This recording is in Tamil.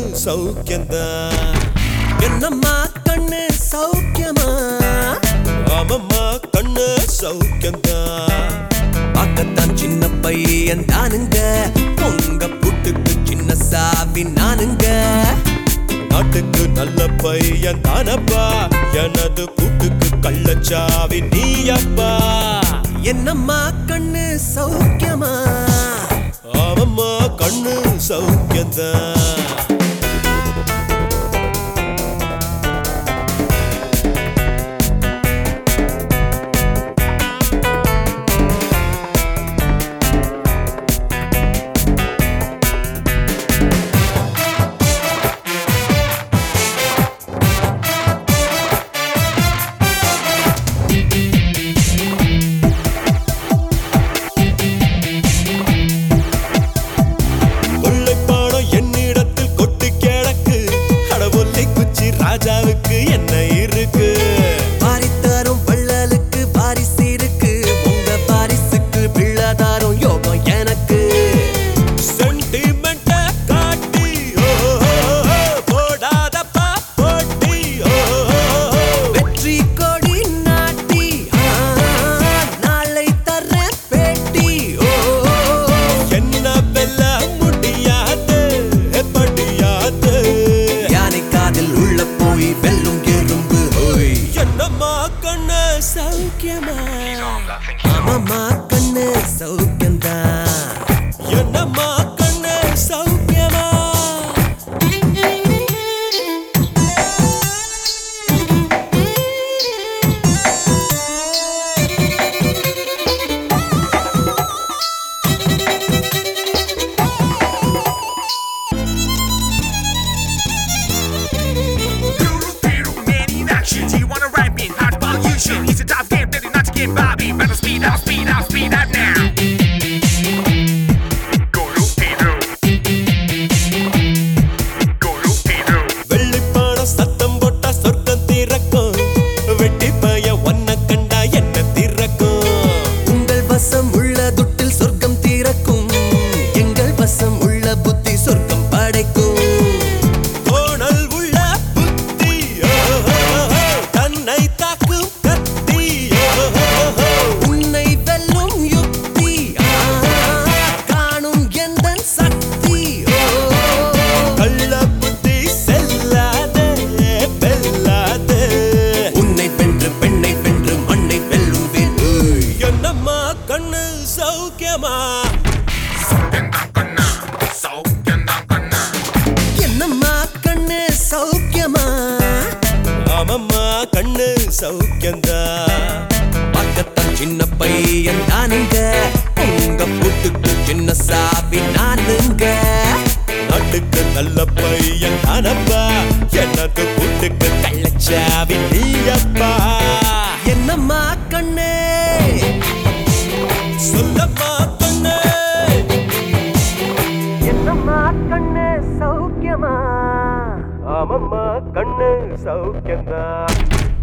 சௌக்கியந்தான் என்னம்மா கண்ணு சௌக்கியமா ஆமம்மா கண்ணு சௌக்கியந்தான் பார்க்கத்தான் சின்ன பையன் தானுங்க உங்க புட்டுக்கு சின்ன சாவி நானுங்க நாட்டுக்கு நல்ல பையன் தானப்பா எனது கூட்டுக்கு கள்ளச்சாவி நீயப்பா என்னம்மா கண்ணு சௌக்கியமா ஆமம்மா கண்ணு சௌக்கியந்தான் கொள்ளைப்பாடம் என்னிடத்தில் கொட்டு கிழக்கு கடவுளை குச்சி ராஜாவுக்கு என்ன இருக்கு பாரித்தரும் வள்ளலுக்கு வாரிசு இருக்கு உங்க வாரிசுக்கு பிள்ளதாரும் யோகம் எனக்கு சென்டிமெண்ட காட்டி ஓ, ஓ, ஓ, போடாதப்பா போட்டி ஓ, ஓ, ஓ. வெற்றி கொடி நாட்டி ஆ, நாளை தர பேட்டி ஓ என்ன வெல்ல முடியாது படியாது யானை காதில் உள்ள போய் வெல்லும் எறும்பு ஓய் என்னம்மா கண்ணு சௌக்கியமா ஆமாம்மா கண்ணு சௌக்கியம்தான் என்னம்மா கண்ணு சௌக்கியமா Guru, Peru, man in action. Do you wanna ride me? Hard pollution. It's a tough game, ready not to get Bobby. Better speed up, speed up, speed up now. Guru, Peru. Guru, Peru. வெள்ளிப்பான சத்தம் போட்டா சொர்க்கம் திறக்கும் வெட்டி பய ஒன்ன கண்டா என்ன திறக்கும் உங்கள் வசம் உள்ள துட்டில் சொர்க்கம் திறக்கும் எங்கள் வசம் உள்ள புத்தி சொர்க்கம் படைக்கும் கோணல் உள்ள புத்தி ஓ, ஓ, ஓ, தன்னை தாக்கும் கத்தி ஓ, ஓ, ஓ. உன்னை வெல்லும் யுக்தி ஆ, காணும் எந்த சக்தி ஓ கள்ள புத்தி செல்லாதே வெல்லாதே உன்னை வென்று பெண்ணை வென்று மண்ணை வெல்லும் வேல் ஓய். என்னம்மா கண்ணு சௌக்கியமா என்னம்மா கண்ணு சௌக்கியமா ஆமம்மா கண்ணு சௌக்கியந்தா பக்கத்தான் சின்ன பையன் தானுங்க உங்க புட்டுக்கு சின்ன சாவி நானுங்க நாட்டுக்கு நல்ல பையன் தானப்பா எனது கூட்டுக்கு கள்ளச்சாவி நீயப்பா என்னம்மா கண்ணு சொல்லம்மா கண்ணு என்னம்மா கண்ணு சௌக்கியமா ஆமம்மா கண்ணு சௌக்கியந்தா